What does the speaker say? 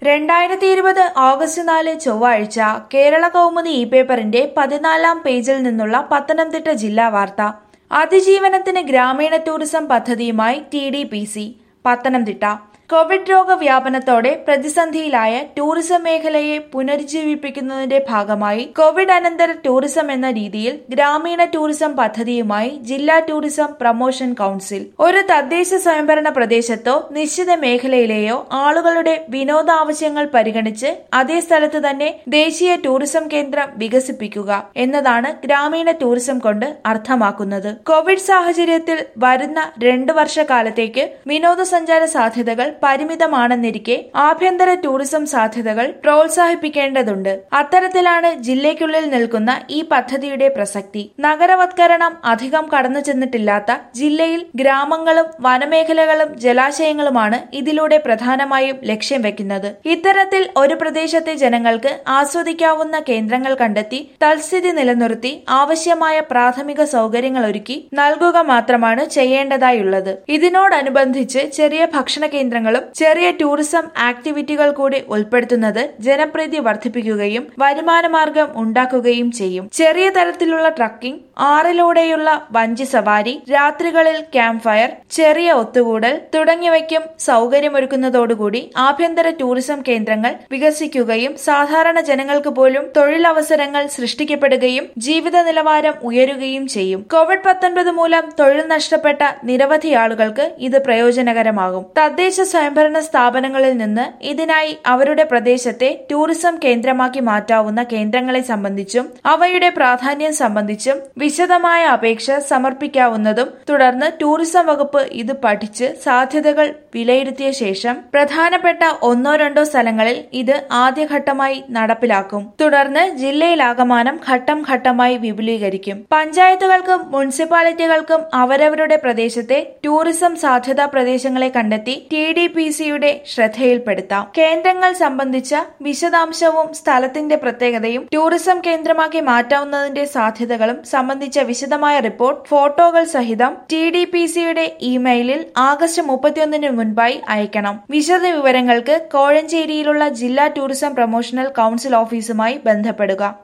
രണ്ടായിരത്തി ഇരുപത് ഓഗസ്റ്റ് നാല് ചൊവ്വാഴ്ച കേരള കൗമുദി ഇ പേപ്പറിന്റെ പതിനാലാം പേജിൽ നിന്നുള്ള പത്തനംതിട്ട ജില്ലാ വാർത്ത അതിജീവനത്തിന് ഗ്രാമീണ ടൂറിസം പദ്ധതിയുമായി D T P C Pathanamthitta Covid രോഗവ്യാപനത്തോടെ പ്രതിസന്ധിയിലായ ടൂറിസം മേഖലയെ പുനരുജ്ജീവിപ്പിക്കുന്നതിന്റെ ഭാഗമായി കോവിഡ് അനന്തര ടൂറിസം എന്ന രീതിയിൽ ഗ്രാമീണ ടൂറിസം പദ്ധതിയുമായി ജില്ലാ ടൂറിസം പ്രൊമോഷൻ കൌൺസിൽ ഒരു തദ്ദേശ സ്വയംഭരണ പ്രദേശത്തോ നിശ്ചിത മേഖലയിലെയോ ആളുകളുടെ വിനോദാവശ്യങ്ങൾ പരിഗണിച്ച് അതേ സ്ഥലത്ത് തന്നെ ദേശീയ ടൂറിസം കേന്ദ്രം വികസിപ്പിക്കുക എന്നതാണ് ഗ്രാമീണ ടൂറിസം കൊണ്ട് അർത്ഥമാക്കുന്നത് കോവിഡ് സാഹചര്യത്തിൽ വരുന്ന രണ്ടു വർഷക്കാലത്തേക്ക് വിനോദസഞ്ചാര സാധ്യതകൾ പരിമിതമാണെന്നിരിക്കെ ആഭ്യന്തര ടൂറിസം സാധ്യതകൾ പ്രോത്സാഹിപ്പിക്കേണ്ടതുണ്ട് അത്തരത്തിലാണ് ജില്ലയ്ക്കുള്ളിൽ നിൽക്കുന്ന ഈ പദ്ധതിയുടെ പ്രസക്തി നഗരവത്കരണം അധികം കടന്നു ചെന്നിട്ടില്ലാത്ത ജില്ലയിൽ ഗ്രാമങ്ങളും വനമേഖലകളും ജലാശയങ്ങളുമാണ് ഇതിലൂടെ പ്രധാനമായും ലക്ഷ്യം വെക്കുന്നത് ഇത്തരത്തിൽ ഒരു പ്രദേശത്തെ ജനങ്ങൾക്ക് ആസ്വദിക്കാവുന്ന കേന്ദ്രങ്ങൾ കണ്ടെത്തി തൽസ്ഥിതി നിലനിർത്തി ആവശ്യമായ പ്രാഥമിക സൗകര്യങ്ങൾ ഒരുക്കി നൽകുക മാത്രമാണ് ചെയ്യേണ്ടതായുള്ളത് ഇതിനോടനുബന്ധിച്ച് ചെറിയ ഭക്ഷണ കേന്ദ്രങ്ങളും ചെറിയ ടൂറിസം ആക്ടിവിറ്റികൾ കൂടി ഉൾപ്പെടുത്തുന്നത് ജനപ്രീതി വർദ്ധിപ്പിക്കുകയും വരുമാനമാർഗം ഉണ്ടാക്കുകയും ചെയ്യും ചെറിയ തരത്തിലുള്ള ട്രക്കിംഗ് ആറിലൂടെയുള്ള വഞ്ചി സവാരി രാത്രികളിൽ ക്യാമ്പ് ഫയർ ചെറിയ ഒത്തുകൂടൽ തുടങ്ങിയവയ്ക്കും സൗകര്യമൊരുക്കുന്നതോടുകൂടി ആഭ്യന്തര ടൂറിസം കേന്ദ്രങ്ങൾ വികസിക്കുകയും സാധാരണ ജനങ്ങൾക്ക് പോലും തൊഴിലവസരങ്ങൾ സൃഷ്ടിക്കപ്പെടുകയും ജീവിത നിലവാരം ഉയരുകയും ചെയ്യും കോവിഡ് പത്തൊൻപത് മൂലം തൊഴിൽ നഷ്ടപ്പെട്ട നിരവധി ആളുകൾക്ക് ഇത് പ്രയോജനകരമാകും തദ്ദേശ സ്വയംഭരണ സ്ഥാപനങ്ങളിൽ നിന്ന് ഇതിനായി അവരുടെ പ്രദേശത്തെ ടൂറിസം കേന്ദ്രമാക്കി മാറ്റാവുന്ന കേന്ദ്രങ്ങളെ സംബന്ധിച്ചും അവയുടെ പ്രാധാന്യം സംബന്ധിച്ചും വിശദമായ അപേക്ഷ സമർപ്പിക്കാവുന്നതും തുടർന്ന് ടൂറിസം വകുപ്പ് ഇത് പഠിച്ച് സാധ്യതകൾ വിലയിരുത്തിയ ശേഷം പ്രധാനപ്പെട്ട ഒന്നോ രണ്ടോ സ്ഥലങ്ങളിൽ ഇത് ആദ്യഘട്ടമായി നടപ്പിലാക്കും തുടർന്ന് ജില്ലയിലാകമാനം ഘട്ടം ഘട്ടമായി വിപുലീകരിക്കും പഞ്ചായത്തുകൾക്കും മുനിസിപ്പാലിറ്റികൾക്കും അവരവരുടെ പ്രദേശത്തെ ടൂറിസം സാധ്യതാ പ്രദേശങ്ങളെ കണ്ടെത്തി ടി ഡി പി സിയുടെ ശ്രദ്ധയിൽപ്പെടുത്താം കേന്ദ്രങ്ങൾ സംബന്ധിച്ച വിശദാംശവും സ്ഥലത്തിന്റെ പ്രത്യേകതയും ടൂറിസം കേന്ദ്രമാക്കി മാറ്റാവുന്നതിന്റെ സാധ്യതകളും സംബന്ധിച്ച വിശദമായ റിപ്പോർട്ട് ഫോട്ടോകൾ സഹിതം ടി ഡി പി സിയുടെ ഇമെയിലിൽ ആഗസ്റ്റ് മുപ്പത്തിയൊന്നിന് മുൻപായി അയക്കണം വിശദ വിവരങ്ങൾക്ക് കോഴഞ്ചേരിയിലുള്ള ജില്ലാ ടൂറിസം പ്രൊമോഷണൽ കൌൺസിൽ ഓഫീസുമായി ബന്ധപ്പെടുക